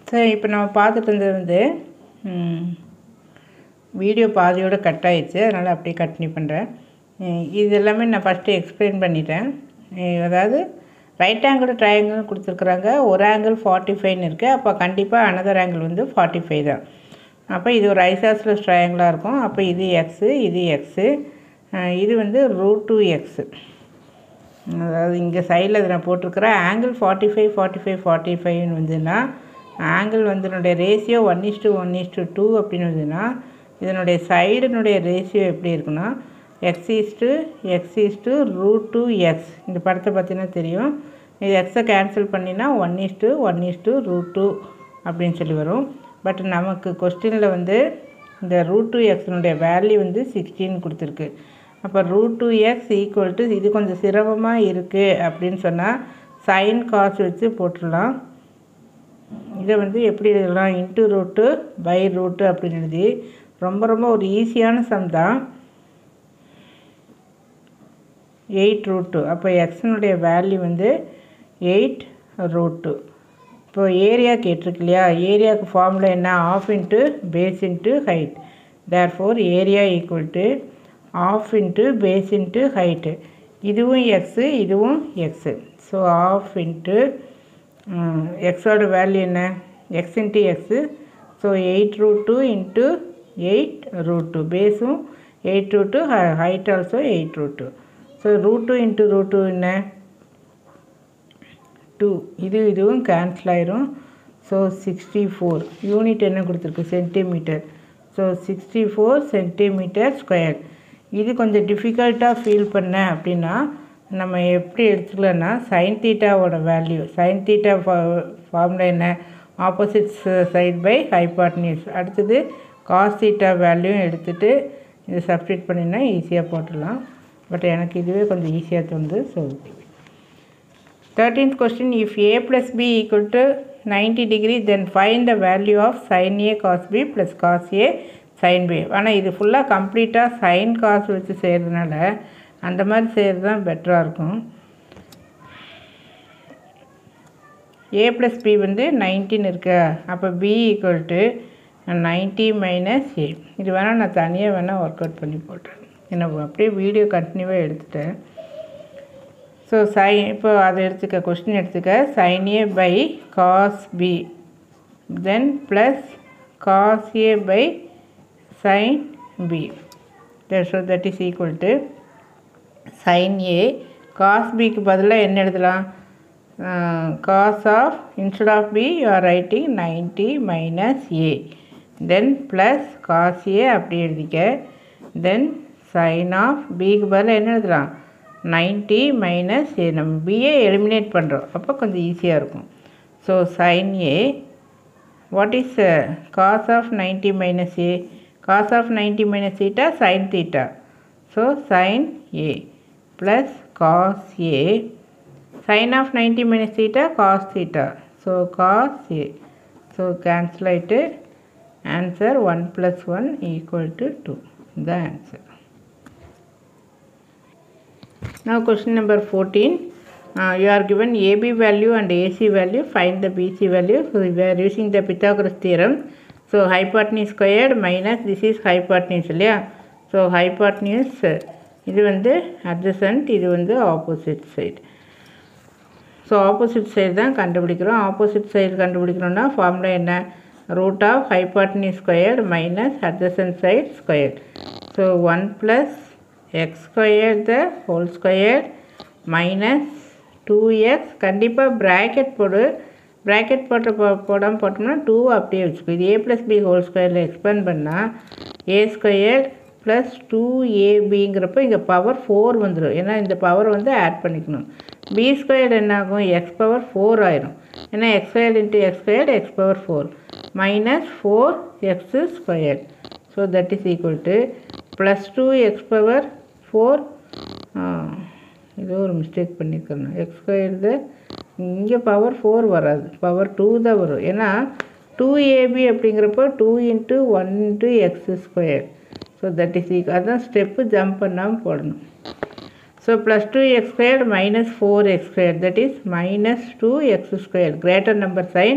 சரி இப்போ நம்ம பார்த்துட்டு இருந்தது வந்து வீடியோ பாதியோடு கட் ஆயிடுச்சு அதனால் அப்படியே கண்டினியூ பண்ணுறேன் இது எல்லாமே நான் ஃபஸ்ட்டு எக்ஸ்பிளைன் பண்ணிட்டேன் அஹ் அதாவது ரைட் ஆங்கிள் ட்ரையாங்கிள் கொடுத்துருக்குறாங்க ஒரு ஆங்கிள் ஃபார்ட்டி ஃபைவ்னு இருக்குது அப்போ கண்டிப்பாக அனதர் ஆங்கிள் வந்து ஃபார்ட்டி ஃபைவ் தான் அப்போ இது ஒரு ஐசாஸ்லஸ் ட்ரையாங்கிளாக இருக்கும் அப்போ இது எக்ஸு இது எக்ஸு இது வந்து ரூட் டூ எக்ஸு அதாவது இங்கே சைடில் இதை நான் போட்டிருக்கிறேன் angle forty five forty five forty ஃபைவ்னு வந்துன்னா ஆங்கிள் வந்து என்னுடைய ratio one is to one is to two அப்படின்னு வந்துன்னா இதனுடைய சைடுனுடைய ரேஷியோ எப்படி இருக்குன்னா x is to x is to root two x இந்த படத்தை பார்த்தீங்கன்னா தெரியும் இது எக்ஸை கேன்சல் பண்ணினா one is to one is to root two அப்படின்னு சொல்லி வரும் பட் நமக்கு கொஸ்டினில் வந்து இந்த ரூட் டூ எக்ஸினுடைய வேல்யூ வந்து சிக்ஸ்டீன் கொடுத்துருக்கு அப்போ root two x equal to இது கொஞ்சம் சிரமமாக இருக்குது அப்படின்னு சொன்னால் சைன் காசு வச்சு போட்டுடலாம் இதை வந்து எப்படி எழுதலாம் இன்ட்டு ரூட்டு பை ரூட்டு அப்படின்னு எழுதி ரொம்ப ரொம்ப ஒரு ஈஸியான சம் தான் எயிட் ரூட்டு அப்போ எக்ஸனுடைய வேல்யூ வந்து எயிட் ரூட்டு இப்போ ஏரியா கேட்டிருக்கு இல்லையா ஏரியாவுக்கு ஃபார்முலா என்ன half into base into height therefore area equal to half into base into height இதுவும் எக்ஸு இதுவும் எக்ஸு ஸோ ஆஃப் இன்ட்டு எக்ஸோட வேல்யூ என்ன x into x so eight root two into eight root two பேஸும் eight root two height also eight root two so root two into root two என்ன two இது இதுவும் cancel ஆயிரும் so sixty four unit என்ன கொடுத்துருக்கு centimetre so sixty four centimetre square இது கொஞ்சம் டிஃபிகல்ட்டாக ஃபீல் பண்ணேன் அப்படின்னா நம்ம எப்படி எடுத்துக்கலாம்னா சைன் தீட்டாவோட வேல்யூ சைன் தீட்டா ஃபார்முலா என்ன ஆப்போசிட் சைட் பை ஹைபாட்னியூஸ் அடுத்தது காஸ் தீட்டா வேல்யூ எடுத்துகிட்டு இதை சப்ஸ்டியூட் பண்ணினா ஈஸியாக போட்டுடலாம் பட் எனக்கு இதுவே கொஞ்சம் ஈஸியாக தோணுது so thirteenth question if A plus B equal to ninety degree then find the value of sine A cos B plus cos A sine B ஆனால் இது ஃபுல்லாக கம்ப்ளீட்டாக சைன் காசு வச்சு செய்கிறதுனால அந்த மாதிரி செய்கிறது தான் பெட்டராக இருக்கும் ஏ ப்ளஸ் பி வந்து நைன்டீன் இருக்கு அப்போ B equal to ninety minus A இது வேணால் நான் தனியாக வேணால் ஒர்க் அவுட் பண்ணி போட்டேன் என்ன அப்படியே வீடியோ கண்டினியூவாக எடுத்துட்டேன் ஸோ சை இப்போ அதை எடுத்துக்க கொஸ்டின் எடுத்துக்க sine A by cos B then plus cos A by sine B so that is equal to sine A cos பிக்கு பதிலாக என்ன எழுதலாம் cos of instead of B you are writing ninety minus A then plus cos A அப்படி எழுதிக்க தென் sign of பிக்கு பதிலாக என்ன எழுதலாம் நைன்ட்டி மைனஸ் ஏ நம்ம பிஏ எலிமினேட் பண்ணுறோம் அப்போ கொஞ்சம் ஈஸியாக இருக்கும் so sine A what is cos of ninety minus A cos of ninety minus theta sine theta so sine A plus cos A sine of ninety minus theta cos theta so cos A so cancel ஆகிட்டு answer one plus one equal to two the answer Now question number 14. Uh, you are given AB value and AC value. Find the BC value. So we are using the Pythagoras theorem. So hypotenuse squared minus this is hypotenuse இல்லையா so hypotenuse இது வந்து adjacent இது வந்து opposite side. So opposite side தான் கண்டுபிடிக்கிறோம் opposite side கண்டுபிடிக்கிறோம்னா formula என்ன root of hypotenuse squared minus adjacent side squared so one plus x square the whole square minus two x கண்டிப்பாக ப்ராக்கெட் போடு ப்ராக்கெட் போட்டு போ போடாமல் போட்டோம்னா டூ அப்படியே வச்சுக்கோ இது ஏ ப்ளஸ் பி ஹோல் ஸ்கொயரில் எக்ஸ்பேண்ட் பண்ணால் ஏ ஸ்கொயர் ப்ளஸ் டூ ஏபிங்கிறப்ப இங்கே பவர் ஃபோர் வந்துடும் ஏன்னா இந்த பவர் வந்து ஆட் பண்ணிக்கணும் பி ஸ்கொயர்டு என்ன ஆகும் எக்ஸ் பவர் ஃபோர் ஆயிரும் ஏன்னா x square into x squared x power four minus four x square so that is equal to plus two x power four ஏதோ ஒரு மிஸ்டேக் பண்ணியிருக்கணும் எக்ஸ் ஸ்கொயர்டு இங்கே power four வராது power two தான் வரும் ஏன்னா டூ ஏபி அப்படிங்கிறப்போ two into one into x square so that is equal அதான் ஸ்டெப்பு ஜம்ப் பண்ணாமல் போடணும் so plus two x squared minus four x square that is minus two x square greater number sign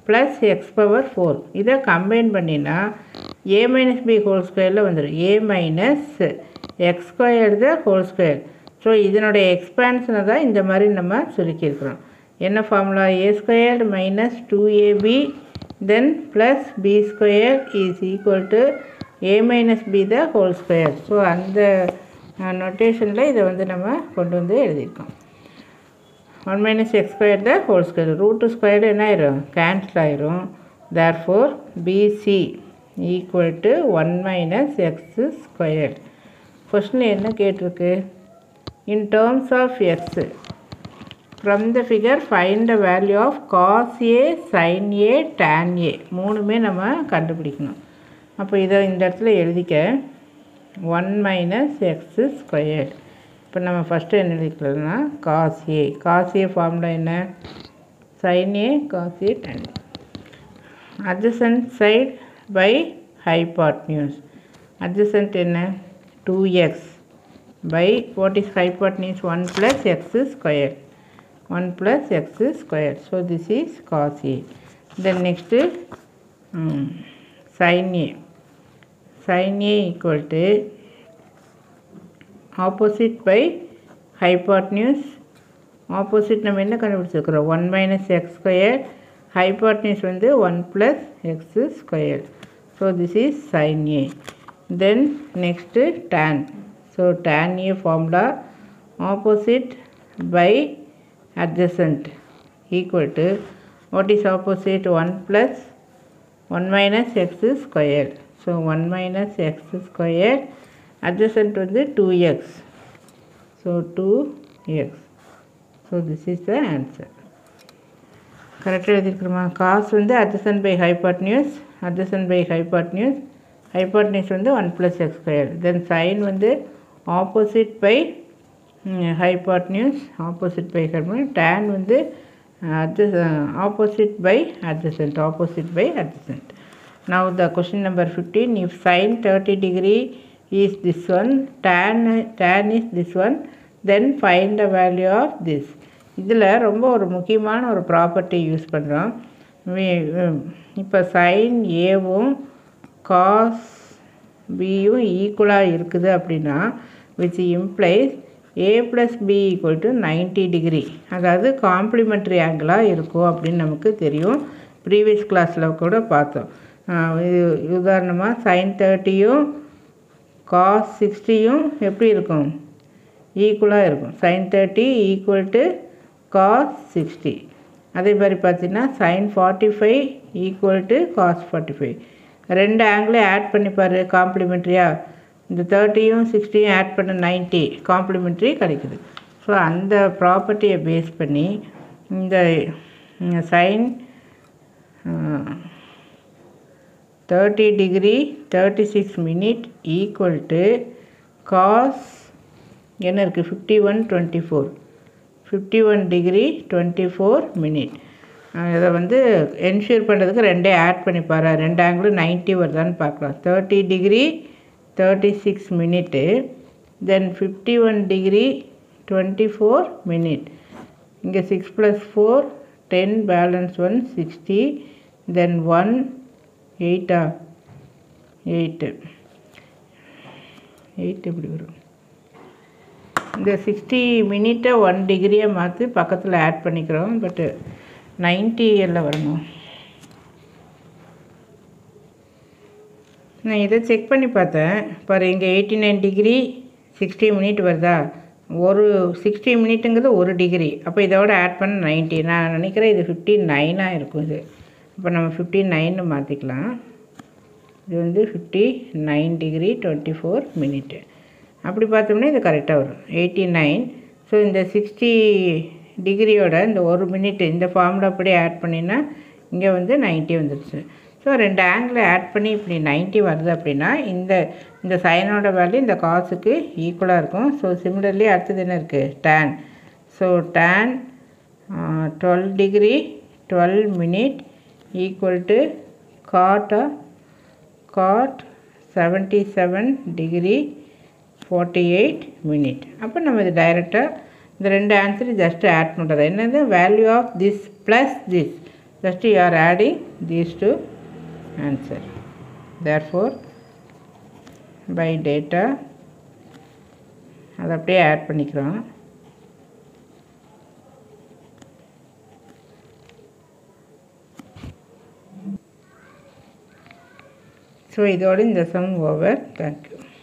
plus x power four இதை combine பண்ணினா A minus B whole ஸ்கொயரில் வந்துடும் A minus x square the whole square so இதனுடைய எக்ஸ்பேன்ஷனை தான் இந்த மாதிரி நம்ம சுருக்கியிருக்கிறோம் என்ன formula A squared minus two AB then plus B square is equal to A minus B the whole square so அந்த நொட்டேஷனில் இதை வந்து நம்ம கொண்டு வந்து எழுதியிருக்கோம் one minus x square the whole square root squared என்ன ஆயிரும் கேன்சல் ஆயிரும் therefore BC equal to one minus x square கொஸ்டினில் என்ன கேட்டிருக்கு in terms of x from the figure find the value of cos A sine A tan A மூணுமே நம்ம கண்டுபிடிக்கணும் அப்போ இதை இந்த இடத்துல எழுதிக்க ஒன் மைனஸ் எக்ஸ் ஸ்கொயர் இப்போ நம்ம ஃபஸ்ட்டு என்ன எழுதிக்கலாம்னா cos A cos A formula என்ன sine A cos A tan adjacent side by hypotenuse adjacent என்ன 2x by what is hypotenuse 1 plus x square 1 plus x square so this is cos a then next um, sin a sin a equal to opposite by hypotenuse opposite நம்ம என்ன கண்டுபிடிச்சிருக்கிறோம் one minus x square hypotenuse வந்து one plus x square so this is sine A then next tan so tan A formula opposite by adjacent equal to what is opposite one plus one minus x square so one minus x square adjacent வந்து two x so two x so this is the answer கரெக்டாக எழுதியிருக்கிறோமா cos வந்து adjacent by hypotenuse adjacent by hypotenuse hypotenuse வந்து one plus x square then sine வந்து opposite by hypotenuse opposite by hypotenuse tan வந்து adjacent opposite by adjacent opposite by adjacent now the question number 15 if sin 30 degree is this one tan tan is this one then find the value of this இதில் ரொம்ப ஒரு முக்கியமான ஒரு property use பண்ணுறோம் இப்போ sign ஏவும் cos பியும் ஈக்குவலாக இருக்குது அப்படின்னா which implies A plus B equal to ninety degree அதாவது காம்ப்ளிமெண்ட்ரி ஆங்கிளாக இருக்கும் அப்படின்னு நமக்கு தெரியும் ப்ரீவியஸ் கிளாஸில் கூட பார்த்தோம் இது உதாரணமாக சைன் தேர்ட்டியும் காஸ் சிக்ஸ்டியும் எப்படி இருக்கும் ஈக்குவலாக இருக்கும் sine thirty equal to cos sixty அதே மாதிரி பார்த்தீங்கன்னா sine forty five equal to cos forty five ரெண்டு ஆங்கிளையும் ஆட் பண்ணிப்பார் காம்ப்ளிமெண்ட்ரியாக இந்த தேர்ட்டியும் சிக்ஸ்டியும் ஆட் பண்ண நைன்ட்டி காம்ப்ளிமெண்ட்ரி கிடைக்குது ஸோ அந்த ப்ராப்பர்ட்டியை பேஸ் பண்ணி இந்த sine thirty degree thirty six minute equal to cos என்ன இருக்குது fifty one twenty four fifty one degree twenty four minute இதை வந்து என்ஷூர் பண்ணுறதுக்கு ரெண்டே ஆட் பண்ணி பாரு ரெண்டு ஆங்கிளும் நைன்ட்டி வருதான்னு பார்க்கலாம் thirty degree thirty six minute then fifty one degree twenty four minute இங்கே six plus four ten balance one sixty then one எயிட்டா எயிட்டு எயிட் எப்படி வரும் இந்த சிக்ஸ்டி மினிட்டை ஒன் டிகிரியை மாற்றி பக்கத்தில் ஆட் பண்ணிக்கிறோம் பட்டு நைன்ட்டி எல்லாம் வரணும் நான் இதை செக் பண்ணி பார்த்தேன் பாரு இங்கே eighty nine degree sixty minute வருதா ஒரு சிக்ஸ்டி மினிட்டுங்கிறது ஒரு டிகிரி அப்போ இதோட ஆட் பண்ண நைன்ட்டி நான் நினைக்கிறேன் இது ஃபிஃப்டி நைனாக இருக்கும் இது இப்போ நம்ம ஃபிஃப்டி நைன்னு மாற்றிக்கலாம் இது வந்து fifty nine degree twenty four minute அப்படி பார்த்தோம்னா இது கரெக்டாக வரும் எயிட்டி நைன் ஸோ இந்த சிக்ஸ்டி டிகிரியோட இந்த ஒரு மினிட் இந்த ஃபார்முலா அப்படியே ஆட் பண்ணினா இங்கே வந்து நைன்ட்டி வந்துடுச்சு ஸோ ரெண்டு ஆங்கிளை ஆட் பண்ணி இப்படி நைன்ட்டி வருது அப்படின்னா இந்த இந்த சைனோட வேல்யூ இந்த காசுக்கு ஈக்குவலாக இருக்கும் ஸோ சிமிலர்லி அடுத்தது என்ன இருக்குது tan so tan twelve degree twelve minute equal to காட்டா cot seventy seven degree forty eight minute அப்போ நம்ம இது டைரெக்டாக இந்த ரெண்டு ஆன்சர் ஜஸ்ட் ஆட் பண்ணுறது என்னது value of this plus this just you are adding these two answer therefore by data அதை அப்படியே ஆட் பண்ணிக்கிறோம் ஸோ இதோடு இந்த சம் ஓவர் தேங்க்யூ